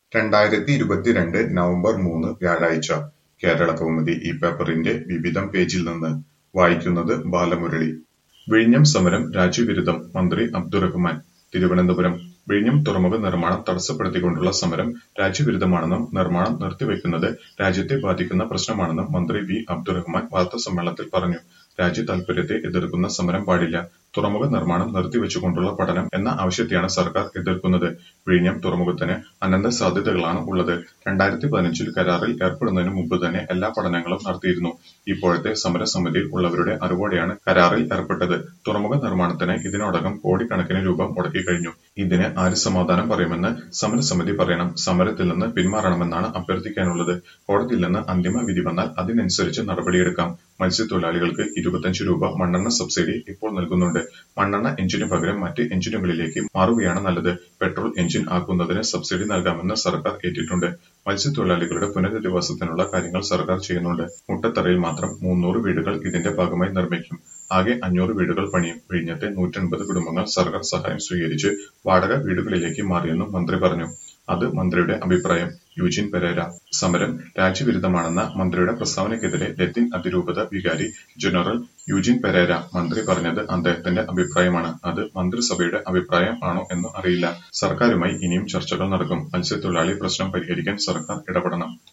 രണ്ടായിരത്തി ഇരുപത്തിരണ്ട് നവംബർ മൂന്ന് വ്യാഴാഴ്ച കേരളകൗമുദി ഈ പേപ്പറിന്റെ വിവിധം പേജിൽ നിന്ന് വായിക്കുന്നത് ബാലമുരളി വിഴിഞ്ഞം സമരം രാജ്യവിരുദ്ധം മന്ത്രി അബ്ദുറഹ്മാൻ തിരുവനന്തപുരം വിഴിഞ്ഞം തുറമുഖ നിർമ്മാണം തടസ്സപ്പെടുത്തിക്കൊണ്ടുള്ള സമരം രാജ്യവിരുദ്ധമാണെന്നും നിർമ്മാണം നിർത്തിവെക്കുന്നത് രാജ്യത്തെ ബാധിക്കുന്ന പ്രശ്നമാണെന്നും മന്ത്രി വി അബ്ദുറഹ്മാൻ വാർത്താസമ്മേളനത്തിൽ പറഞ്ഞു രാജ്യ താൽപര്യത്തെ എതിർക്കുന്ന സമരം പാടില്ല തുറമുഖ നിർമ്മാണം നിർത്തിവെച്ചുകൊണ്ടുള്ള പഠനം എന്ന ആവശ്യത്തെയാണ് സർക്കാർ എതിർക്കുന്നത് വിഴിഞ്ഞം തുറമുഖത്തിന് അനന്ത സാധ്യതകളാണ് ഉള്ളത് രണ്ടായിരത്തി പതിനഞ്ചിൽ കരാറിൽ ഏർപ്പെടുന്നതിന് മുമ്പ് തന്നെ എല്ലാ പഠനങ്ങളും നടത്തിയിരുന്നു ഇപ്പോഴത്തെ സമരസമിതിയിൽ ഉള്ളവരുടെ അറിവോടെയാണ് കരാറിൽ ഏർപ്പെട്ടത് തുറമുഖ നിർമ്മാണത്തിന് ഇതിനോടകം കോടിക്കണക്കിന് രൂപ മുടക്കി കഴിഞ്ഞു ഇതിന് ആര് സമാധാനം പറയുമെന്ന് സമരസമിതി പറയണം സമരത്തിൽ നിന്ന് പിന്മാറണമെന്നാണ് അഭ്യർത്ഥിക്കാനുള്ളത് കോടതിയിൽ നിന്ന് അന്തിമ വിധി വന്നാൽ അതിനനുസരിച്ച് നടപടിയെടുക്കാം മത്സ്യത്തൊഴിലാളികൾക്ക് ഇരുപത്തഞ്ച് രൂപ മണ്ണെണ്ണ സബ്സിഡി ഇപ്പോൾ നൽകുന്നുണ്ട് മണ്ണെണ്ണ എഞ്ചിനു പകരം മറ്റ് എഞ്ചിനുകളിലേക്ക് മാറുകയാണ് നല്ലത് പെട്രോൾ എഞ്ചിൻ ആക്കുന്നതിന് സബ്സിഡി നൽകാമെന്ന് സർക്കാർ ഏറ്റിട്ടുണ്ട് മത്സ്യത്തൊഴിലാളികളുടെ പുനരധിവാസത്തിനുള്ള കാര്യങ്ങൾ സർക്കാർ ചെയ്യുന്നുണ്ട് മുട്ടത്തറയിൽ മാത്രം മുന്നൂറ് വീടുകൾ ഇതിന്റെ ഭാഗമായി നിർമ്മിക്കും ആകെ അഞ്ഞൂറ് വീടുകൾ പണിയും വിഴിഞ്ഞത്തെ നൂറ്റൻപത് കുടുംബങ്ങൾ സർക്കാർ സഹായം സ്വീകരിച്ച് വാടക വീടുകളിലേക്ക് മാറിയെന്നും മന്ത്രി പറഞ്ഞു അത് മന്ത്രിയുടെ അഭിപ്രായം യൂജിൻ പെരേര സമരം രാജ്യവിരുദ്ധമാണെന്ന മന്ത്രിയുടെ പ്രസ്താവനയ്ക്കെതിരെ ലത്തീൻ അതിരൂപത വികാരി ജനറൽ യൂജിൻ പെരേര മന്ത്രി പറഞ്ഞത് അദ്ദേഹത്തിന്റെ അഭിപ്രായമാണ് അത് മന്ത്രിസഭയുടെ അഭിപ്രായം ആണോ എന്ന് അറിയില്ല സർക്കാരുമായി ഇനിയും ചർച്ചകൾ നടക്കും മത്സ്യത്തൊഴിലാളി പ്രശ്നം പരിഹരിക്കാൻ സർക്കാർ ഇടപെടണം